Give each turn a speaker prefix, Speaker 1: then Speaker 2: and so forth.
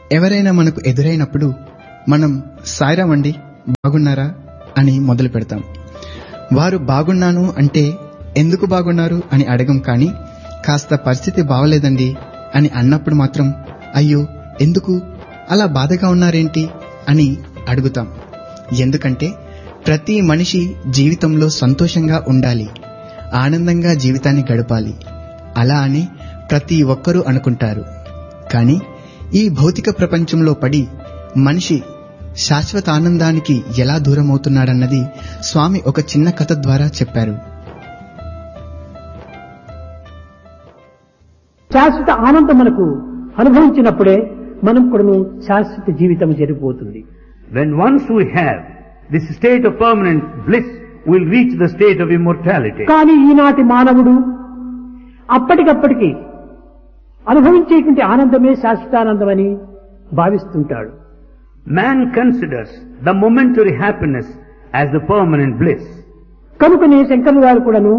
Speaker 1: ఎవరైనా మనకు ఎదురైనప్పుడు మనం సాయిరామ్ అండి బాగున్నారా అని మొదలు పెడతాం వారు బాగున్నాను అంటే ఎందుకు బాగున్నారు అని అడగం కానీ కాస్త పరిస్థితి బాగలేదండి అని అన్నప్పుడు మాత్రం అయ్యో ఎందుకు అలా బాధగా ఉన్నారేంటి అని అడుగుతాం ఎందుకంటే ప్రతి మనిషి జీవితంలో సంతోషంగా ఉండాలి ఆనందంగా జీవితాన్ని గడపాలి అలా అని ప్రతి ఒక్కరూ అనుకుంటారు కానీ ఈ భౌతిక ప్రపంచంలో పడి మనిషి శాశ్వత ఆనందానికి ఎలా దూరమవుతున్నాడన్నది స్వామి ఒక చిన్న కథ ద్వారా చెప్పారు
Speaker 2: శాశ్వత ఆనందం మనకు అనుభవించినప్పుడే మనం కూడా శాశ్వత జీవితం జరిగిపోతుంది
Speaker 3: When once we have this state of permanent bliss, we'll reach the state of immortality.
Speaker 2: కానీ ఈనాటి మానవుడు అప్పటికప్పటికి అనుభవించేటువంటి ఆనందమే శాశ్వతానందమని భావిస్తుంటాడు
Speaker 3: Man considers the momentary happiness as the permanent bliss.
Speaker 2: కనుకనే శంకరులు గారు కూడాను